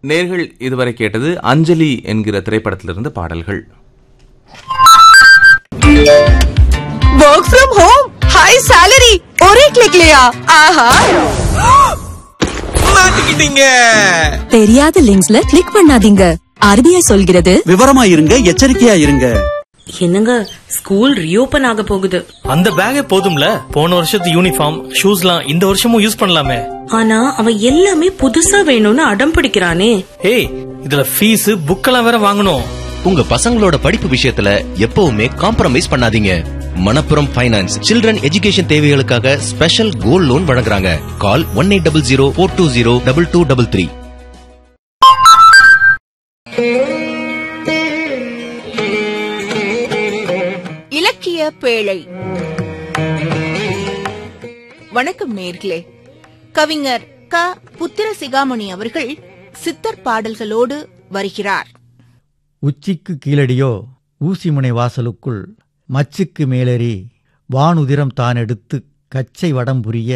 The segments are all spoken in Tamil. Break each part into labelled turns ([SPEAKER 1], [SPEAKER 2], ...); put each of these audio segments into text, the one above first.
[SPEAKER 1] நேர்கள் இதுவரை கேட்டது அஞ்சலி என்கிற திரைப்படத்திலிருந்து பாடல்கள்
[SPEAKER 2] work from home high salary और एक क्लिक लिया आहा
[SPEAKER 3] மாட்டிக்கிட்டீங்க
[SPEAKER 4] தெரியாத லிங்க்ஸ்ல கிளிக் பண்ணாதீங்க ஆர்பிஐ சொல்கிறது
[SPEAKER 5] விவரமா இருங்க எச்சரிக்கையா இருங்க
[SPEAKER 6] என்னங்க ஸ்கூல் ரீஓபன் ஆக போகுது
[SPEAKER 7] அந்த பேக்கே போதும்ல போன வருஷத்து யூனிஃபார்ம் ஷூஸ்லாம் இந்த வருஷமும் யூஸ் பண்ணலாமே
[SPEAKER 6] ஆனா அவன் எல்லாமே புதுசா வேணும்னு அடம் பிடிக்கிறானே
[SPEAKER 7] ஏய் இதுல ஃபீஸ் புக்கெல்லாம் வேற வாங்கணும்
[SPEAKER 3] உங்க பசங்களோட படிப்பு விஷயத்துல எப்பவுமே காம்ப்ரமைஸ் பண்ணாதீங்க மணப்புரம் ஃபைனான்ஸ் சில்ட்ரன் எஜுகேஷன் தேவைகளுக்காக ஸ்பெஷல் கோல்ட் லோன் வழங்குறாங்க call one eight double zero four two zero double two double three
[SPEAKER 8] இலக்கிய பேழை வணக்கம் நேர்களே கவிஞர் க புத்திர சிகாமணி அவர்கள் சித்தர் பாடல்களோடு வருகிறார்
[SPEAKER 9] உச்சிக்கு கீழடியோ ஊசிமுனை வாசலுக்குள் மச்சுக்கு மேலேறி வானுதிரம் தான் எடுத்து கச்சை வடம் புரிய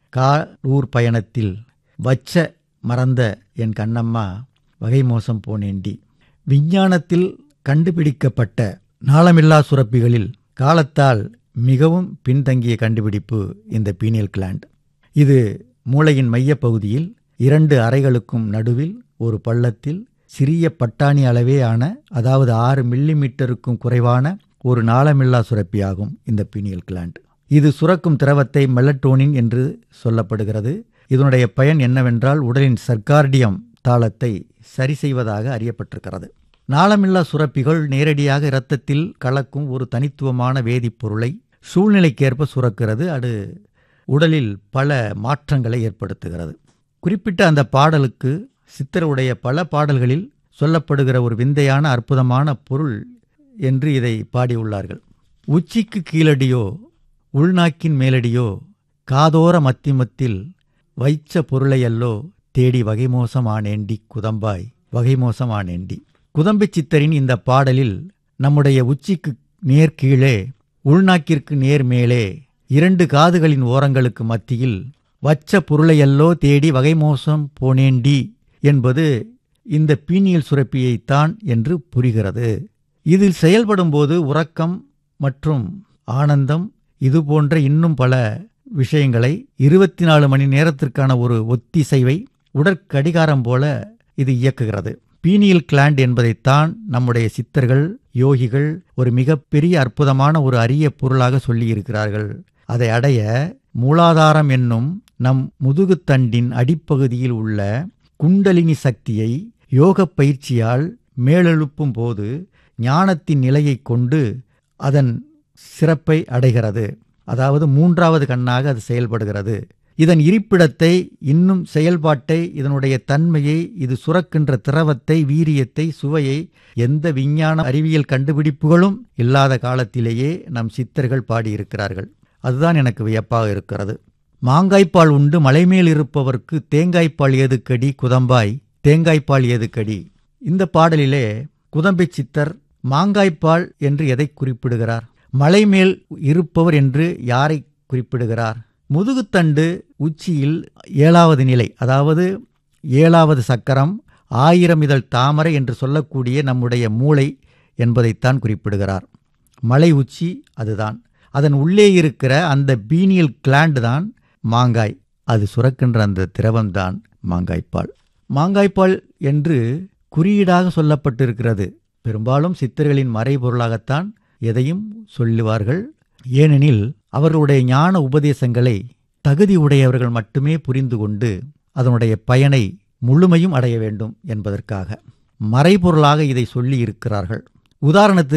[SPEAKER 9] காலூர் பயணத்தில் வச்ச மறந்த என் கண்ணம்மா வகை மோசம் போனேண்டி விஞ்ஞானத்தில் கண்டுபிடிக்கப்பட்ட நாளமில்லா சுரப்பிகளில் காலத்தால் மிகவும் பின்தங்கிய கண்டுபிடிப்பு இந்த பீனியல் கிளாண்ட் இது மூளையின் மையப்பகுதியில் இரண்டு அறைகளுக்கும் நடுவில் ஒரு பள்ளத்தில் சிறிய பட்டாணி அளவே ஆன அதாவது ஆறு மில்லி மீட்டருக்கும் குறைவான ஒரு நாளமில்லா சுரப்பியாகும் இந்த பீனியல் கிளாண்ட் இது சுரக்கும் திரவத்தை மெலட்டோனின் என்று சொல்லப்படுகிறது இதனுடைய பயன் என்னவென்றால் உடலின் சர்க்கார்டியம் தாளத்தை சரி செய்வதாக அறியப்பட்டிருக்கிறது நாளமில்லா சுரப்பிகள் நேரடியாக இரத்தத்தில் கலக்கும் ஒரு தனித்துவமான வேதிப்பொருளை சூழ்நிலைக்கேற்ப சுரக்கிறது அது உடலில் பல மாற்றங்களை ஏற்படுத்துகிறது குறிப்பிட்ட அந்த பாடலுக்கு சித்தருடைய பல பாடல்களில் சொல்லப்படுகிற ஒரு விந்தையான அற்புதமான பொருள் என்று இதை பாடியுள்ளார்கள் உச்சிக்கு கீழடியோ உள்நாக்கின் மேலடியோ காதோர மத்திமத்தில் வைச்ச பொருளையல்லோ தேடி வகைமோசமானேண்டி குதம்பாய் வகைமோசமானேண்டி குதம்பி சித்தரின் இந்த பாடலில் நம்முடைய உச்சிக்கு நேர் கீழே உள்நாக்கிற்கு நேர் மேலே இரண்டு காதுகளின் ஓரங்களுக்கு மத்தியில் வச்ச பொருளையல்லோ தேடி வகைமோசம் போனேண்டி என்பது இந்த பீனியல் சுரப்பியைத்தான் என்று புரிகிறது இதில் செயல்படும்போது உறக்கம் மற்றும் ஆனந்தம் இது போன்ற இன்னும் பல விஷயங்களை இருபத்தி நாலு மணி நேரத்திற்கான ஒரு ஒத்திசைவை உடற்கடிகாரம் போல இது இயக்குகிறது பீனியல் கிளாண்ட் என்பதைத்தான் நம்முடைய சித்தர்கள் யோகிகள் ஒரு மிகப்பெரிய அற்புதமான ஒரு அரிய பொருளாக சொல்லியிருக்கிறார்கள் அதை அடைய மூலாதாரம் என்னும் நம் முதுகுத்தண்டின் அடிப்பகுதியில் உள்ள குண்டலினி சக்தியை யோக பயிற்சியால் மேலெழுப்பும் போது ஞானத்தின் நிலையை கொண்டு அதன் சிறப்பை அடைகிறது அதாவது மூன்றாவது கண்ணாக அது செயல்படுகிறது இதன் இருப்பிடத்தை இன்னும் செயல்பாட்டை இதனுடைய தன்மையை இது சுரக்கின்ற திரவத்தை வீரியத்தை சுவையை எந்த விஞ்ஞான அறிவியல் கண்டுபிடிப்புகளும் இல்லாத காலத்திலேயே நம் சித்தர்கள் பாடியிருக்கிறார்கள் அதுதான் எனக்கு வியப்பாக இருக்கிறது மாங்காய்ப்பால் உண்டு மலைமேல் இருப்பவர்க்கு தேங்காய்ப்பால் ஏதுக்கடி குதம்பாய் தேங்காய்ப்பால் ஏதுக்கடி இந்த பாடலிலே குதம்பை சித்தர் மாங்காய்ப்பால் என்று எதை குறிப்பிடுகிறார் மலைமேல் இருப்பவர் என்று யாரை குறிப்பிடுகிறார் முதுகுத்தண்டு உச்சியில் ஏழாவது நிலை அதாவது ஏழாவது சக்கரம் ஆயிரம் இதழ் தாமரை என்று சொல்லக்கூடிய நம்முடைய மூளை என்பதைத்தான் குறிப்பிடுகிறார் மலை உச்சி அதுதான் அதன் உள்ளே இருக்கிற அந்த பீனியல் கிளாண்ட் தான் மாங்காய் அது சுரக்கின்ற அந்த திரவம்தான் மாங்காய்ப்பால் மாங்காய்ப்பால் என்று குறியீடாக சொல்லப்பட்டிருக்கிறது பெரும்பாலும் சித்தர்களின் மறைபொருளாகத்தான் எதையும் சொல்லுவார்கள் ஏனெனில் அவர்களுடைய ஞான உபதேசங்களை தகுதி உடையவர்கள் மட்டுமே புரிந்து கொண்டு அதனுடைய பயனை முழுமையும் அடைய வேண்டும் என்பதற்காக மறைபொருளாக இதை சொல்லி இருக்கிறார்கள் உதாரணத்துக்கு